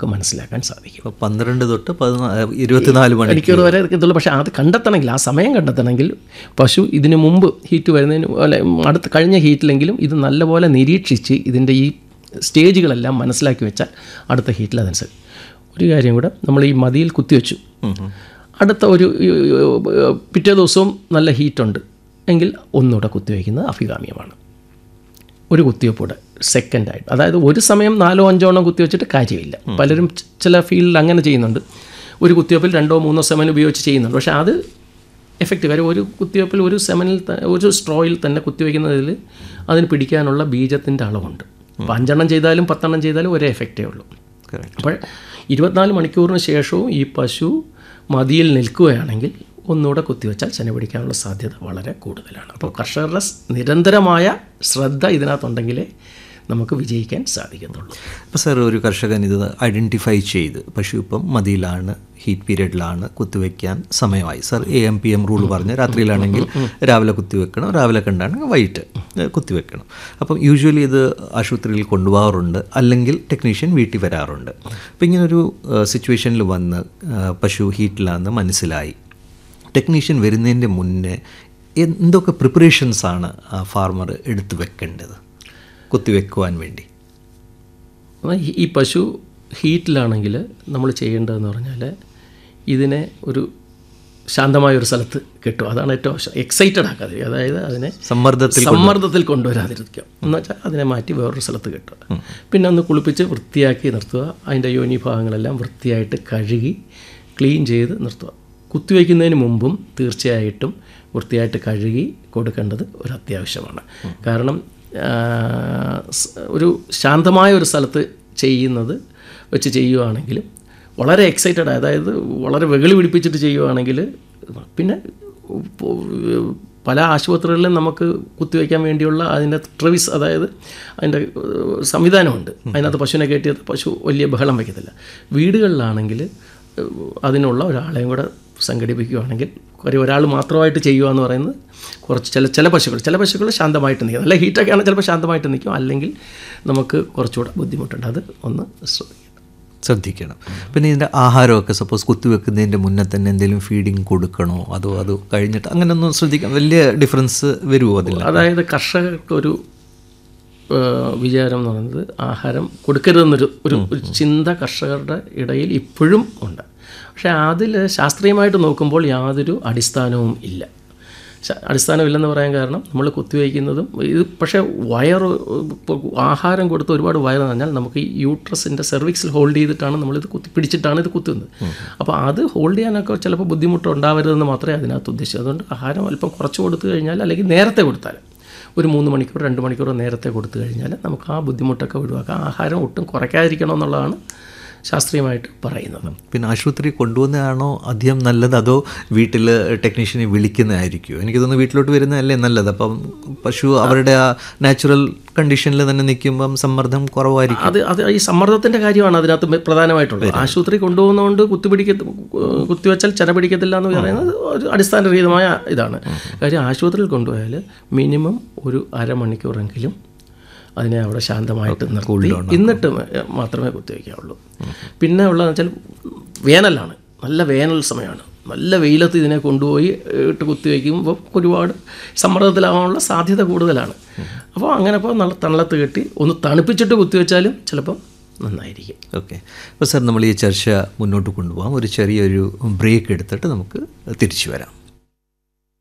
നമുക്ക് മനസ്സിലാക്കാൻ സാധിക്കും അപ്പോൾ പന്ത്രണ്ട് തൊട്ട് പതിനാ ഇരുപത്തിനാല് മണി മണിക്കൂർ വരെ ഇതുള്ളൂ പക്ഷേ അത് കണ്ടെത്തണമെങ്കിൽ ആ സമയം കണ്ടെത്തണമെങ്കിൽ പശു ഇതിന് മുമ്പ് ഹീറ്റ് വരുന്നതിന് അല്ല അടുത്ത കഴിഞ്ഞ ഹീറ്റിലെങ്കിലും ഇത് നല്ലപോലെ നിരീക്ഷിച്ച് ഇതിൻ്റെ ഈ സ്റ്റേജുകളെല്ലാം മനസ്സിലാക്കി വെച്ചാൽ അടുത്ത ഹീറ്റിൽ അതനുസരിച്ച് ഒരു കാര്യം കൂടെ നമ്മൾ ഈ മതിയിൽ കുത്തിവെച്ചു അടുത്ത ഒരു ഏർ, പിറ്റേ ദിവസവും നല്ല ഹീറ്റുണ്ട് എങ്കിൽ ഒന്നുകൂടെ കുത്തിവെക്കുന്നത് അഭികാമ്യമാണ് ഒരു കുത്തിവെപ്പൂടെ സെക്കൻഡായിട്ട് അതായത് ഒരു സമയം നാലോ അഞ്ചോ എണ്ണം കുത്തിവെച്ചിട്ട് കാര്യമില്ല പലരും ച- ചില ഫീൽഡിൽ അങ്ങനെ ചെയ്യുന്നുണ്ട് ഒരു കുത്തിവെപ്പിൽ രണ്ടോ മൂന്നോ സെമൻ ഉപയോഗിച്ച് ചെയ്യുന്നുണ്ട് പക്ഷേ അത് എഫക്റ്റ് കാര്യം ഒരു കുത്തിവെപ്പിൽ ഒരു സെമനിൽ ത- ഒരു സ്ട്രോയിൽ തന്നെ കുത്തിവെക്കുന്നതിൽ അതിന് പിടിക്കാനുള്ള ബീജത്തിൻ്റെ അളവുണ്ട് അപ്പോൾ അഞ്ചെണ്ണം ചെയ്താലും പത്തെണ്ണം ചെയ്താലും ഒരേ എഫക്റ്റേ ഉള്ളൂ Correct. അപ്പോൾ ഇരുപത്തിനാല് മണിക്കൂറിന് ശേഷവും ഈ പശു മതിയിൽ നിൽക്കുകയാണെങ്കിൽ ഒന്നുകൂടെ കുത്തിവെച്ചാൽ ചെന പിടിക്കാനുള്ള സാധ്യത വളരെ കൂടുതലാണ് അപ്പോൾ കർഷകരുടെ സ് നിരന്തരമായ ശ്രദ്ധ ഇതിനകത്തുണ്ടെങ്കിലേ നമുക്ക് വിജയിക്കാൻ സാധിക്കത്തുള്ളൂ അപ്പോൾ സാർ ഒരു കർഷകൻ ഇത് ഐഡൻറ്റിഫൈ ചെയ്ത് പശു ഇപ്പം മതിയിലാണ് ഹീറ്റ് പീരീഡിലാണ് കുത്തിവെക്കാൻ സമയമായി sir A M P M rule പറഞ്ഞ് രാത്രിയിലാണെങ്കിൽ രാവിലെ കുത്തിവെക്കണം രാവിലെ കണ്ടാണെങ്കിൽ വൈകിട്ട് ഏഹ്, കുത്തിവെക്കണം അപ്പം യൂഷ്വലി ഇത് ആശുപത്രിയിൽ കൊണ്ടുപോകാറുണ്ട് അല്ലെങ്കിൽ ടെക്നീഷ്യൻ വീട്ടിൽ വരാറുണ്ട് അപ്പം ഇങ്ങനൊരു സിറ്റുവേഷനിൽ വന്ന് ഏഹ്, പശു ഹീറ്റിലാണെന്ന് മനസ്സിലായി ടെക്നീഷ്യൻ വരുന്നതിൻ്റെ മുന്നേ എന്തൊക്കെ പ്രിപ്പറേഷൻസാണ് ആ ഫാർമർ എടുത്തു വെക്കേണ്ടത് കുത്തിവെക്കുവാൻ വേണ്ടി എന്നാൽ ഈ- ഈ പശു ഹീറ്റിലാണെങ്കിൽ നമ്മൾ ചെയ്യേണ്ടതെന്ന് പറഞ്ഞാൽ ഇതിനെ ഒരു ശാന്തമായ ഒരു സ്ഥലത്ത് കെട്ടും അതാണ് ഏറ്റവും എക്സൈറ്റഡ് ആക്കാതെ അതായത് അതിനെ സമ്മർദ്ദത്തിൽ സമ്മർദ്ദത്തിൽ കൊണ്ടുവരാതിരിക്കുക എന്ന് വെച്ചാൽ അതിനെ മാറ്റി വേറൊരു സ്ഥലത്ത് കെട്ടുക പിന്നെ ഒന്ന് കുളിപ്പിച്ച് വൃത്തിയാക്കി നിർത്തുക അതിൻ്റെ യോനി ഭാഗങ്ങളെല്ലാം വൃത്തിയായിട്ട് കഴുകി ക്ലീൻ ചെയ്ത് നിർത്തുക കുത്തിവയ്ക്കുന്നതിന് മുമ്പും തീർച്ചയായിട്ടും വൃത്തിയായിട്ട് കഴുകി കൊടുക്കേണ്ടത് ഒരു അത്യാവശ്യമാണ് കാരണം ആ, സ് ഒരു ശാന്തമായ ഒരു സ്ഥലത്ത് ചെയ്യുന്നത് വെച്ച് ചെയ്യുവാണെങ്കിലും വളരെ എക്സൈറ്റഡ് അതായത് വളരെ വെകളി പിടിപ്പിച്ചിട്ട് ചെയ്യുവാണെങ്കിൽ പിന്നെ പോ- പല ആശുപത്രികളിലും നമുക്ക് കുത്തിവയ്ക്കാൻ വേണ്ടിയുള്ള അതിൻ്റെ ട്രവിസ് അതായത് അതിൻ്റെ ഏഹ്, സംവിധാനമുണ്ട് അതിനകത്ത് പശുവിനെ കയറ്റിയത് പശു വലിയ ബഹളം വയ്ക്കത്തില്ല വീടുകളിലാണെങ്കിൽ ഏഹ്, അതിനുള്ള ഒരാളെയും കൂടെ സംഘടിപ്പിക്കുകയാണെങ്കിൽ കാര്യം ഒരാൾ മാത്രമായിട്ട് ചെയ്യുക എന്ന് പറയുന്നത് കുറച്ച് ചില ചില പശുക്കൾ ചില പശുക്കൾ ശാന്തമായിട്ട് നിൽക്കും നല്ല ഹീറ്റൊക്കെ ആണെങ്കിൽ ചിലപ്പോൾ ശാന്തമായിട്ട് നിൽക്കും അല്ലെങ്കിൽ നമുക്ക് കുറച്ചുകൂടെ ബുദ്ധിമുട്ടുണ്ട് അത് ഒന്ന് ശ്രദ്ധിക്കണം ശ്രദ്ധിക്കണം പിന്നെ ഇതിൻ്റെ ആഹാരമൊക്കെ സപ്പോസ് കുത്തിവെക്കുന്നതിൻ്റെ മുന്നേ തന്നെ എന്തെങ്കിലും ഫീഡിങ് കൊടുക്കണോ അതോ അത് കഴിഞ്ഞിട്ട് അങ്ങനെയൊന്നും ശ്രദ്ധിക്കാം വലിയ ഡിഫറൻസ് വരുമോ അതിൽ അതായത് കർഷകർക്കൊരു ഏഹ്, വിചാരം എന്ന് പറയുന്നത് ആഹാരം കൊടുക്കരുതെന്നൊരു ഒരു ഒരു ചിന്ത കർഷകരുടെ ഇടയിൽ ഇപ്പോഴും ഉണ്ട് പക്ഷേ അതിൽ ശാസ്ത്രീയമായിട്ട് നോക്കുമ്പോൾ യാതൊരു അടിസ്ഥാനവും ഇല്ല ശ- അടിസ്ഥാനമില്ലെന്ന് പറയാൻ കാരണം നമ്മൾ കുത്തിവയ്ക്കുന്നതും ഇത് പക്ഷേ വയർ ഇപ്പോൾ ആഹാരം കൊടുത്ത് ഒരുപാട് വയർ പറഞ്ഞാൽ നമുക്ക് ഈ യൂട്രസിൻ്റെ സെർവിക്സിൽ ഹോൾഡ് ചെയ്തിട്ടാണ് നമ്മളിത് കുത്തി പിടിച്ചിട്ടാണ് ഇത് കുത്തുന്നത് അപ്പോൾ അത് ഹോൾഡ് ചെയ്യാനൊക്കെ ചിലപ്പോൾ ബുദ്ധിമുട്ട് ഉണ്ടാവരുതെന്ന് മാത്രമേ അതിനകത്ത് ഉദ്ദേശിച്ചു അതുകൊണ്ട് ആഹാരം അല്പം കുറച്ച് കൊടുത്തു കഴിഞ്ഞാൽ അല്ലെങ്കിൽ നേരത്തെ കൊടുത്താൽ ഒരു മൂന്ന് മണിക്കൂർ രണ്ട് മണിക്കൂർ നേരത്തെ കൊടുത്തു കഴിഞ്ഞാൽ നമുക്ക് ആ ബുദ്ധിമുട്ടൊക്കെ ഒഴിവാക്കാം ആഹാരം ഒട്ടും കുറയ്ക്കാതിരിക്കണം എന്നുള്ളതാണ് ശാസ്ത്രീയമായിട്ട് പറയുന്നത് പിന്നെ ആശുപത്രി കൊണ്ടുപോകുന്നതാണോ അധികം നല്ലത് അതോ വീട്ടിൽ ടെക്നീഷ്യനെ വിളിക്കുന്നതായിരിക്കുമോ എനിക്ക് തോന്നുന്നു വീട്ടിലോട്ട് വരുന്നതല്ലേ നല്ലത് അപ്പം പശു അവരുടെ ആ നാച്ചുറൽ കണ്ടീഷനിൽ തന്നെ നിൽക്കുമ്പം സമ്മർദ്ദം കുറവായിരിക്കും അത് അത് ഈ സമ്മർദ്ദത്തിൻ്റെ കാര്യമാണ് അതിനകത്ത് മെ- പ്രധാനമായിട്ടുള്ളത് ആശുപത്രി കൊണ്ടുപോകുന്നതുകൊണ്ട് കുത്തിപിടിക്ക കുത്തിവെച്ചാൽ ചെന പിടിക്കത്തില്ല എന്ന് പറയുന്നത് ഒരു അടിസ്ഥാനരഹിതമായ ഇതാണ് കാര്യം ആശുപത്രിയിൽ കൊണ്ടുപോയാൽ മിനിമം ഒരു അരമണിക്കൂറെങ്കിലും അതിനെ അവിടെ ശാന്തമായിട്ട് നിർത്തി എന്നിട്ട് മ- മാത്രമേ കുത്തിവെക്കാവുള്ളൂ പിന്നെ ഉള്ളതെന്ന് വെച്ചാൽ വേനലാണ് നല്ല വേനൽ സമയമാണ് നല്ല വെയിലത്ത് ഇതിനെ കൊണ്ടുപോയി ഇട്ട് കുത്തിവെക്കുമ്പോൾ ഒരുപാട് സമ്മർദ്ദത്തിലാവാനുള്ള സാധ്യത കൂടുതലാണ് അപ്പോൾ അങ്ങനെ ഇപ്പോൾ നല്ല തണലത്ത് കെട്ടി ഒന്ന് തണുപ്പിച്ചിട്ട് കുത്തിവെച്ചാലും ചിലപ്പം നന്നായിരിക്കും ഓക്കെ അപ്പോൾ സാർ നമ്മൾ ഈ ചർച്ച മുന്നോട്ട് കൊണ്ടുപോകാം ഒരു ചെറിയൊരു ബ്രേക്ക് എടുത്തിട്ട് നമുക്ക് തിരിച്ചു വരാം